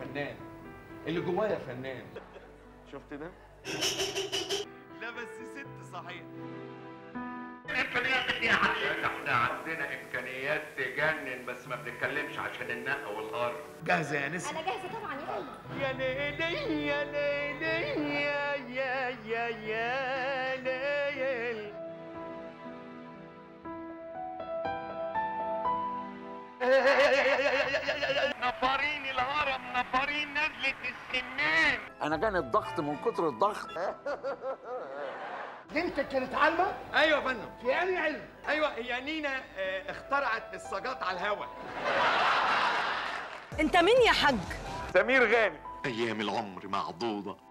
فنان اللي جوايا فنان شفت ده لا بس ست صحيح الامكانيات دي يا حبيبي احنا عندنا امكانيات تجنن بس ما بنتكلمش عشان النقه والغر جاهزه يا نسا انا جاهزه طبعا يا فندم يا ليلي يا ليلي يا يا يا يا ليل نفرين الهرم نفرين نزلة السمان انا جاني الضغط من كتر الضغط بنتك كانت عالمه ايوه يا فندم في انهي علم ايوه هي نينا آه، اخترعت السجاط على الهوا انت مين يا حاج سمير غانم ايام العمر معضوضه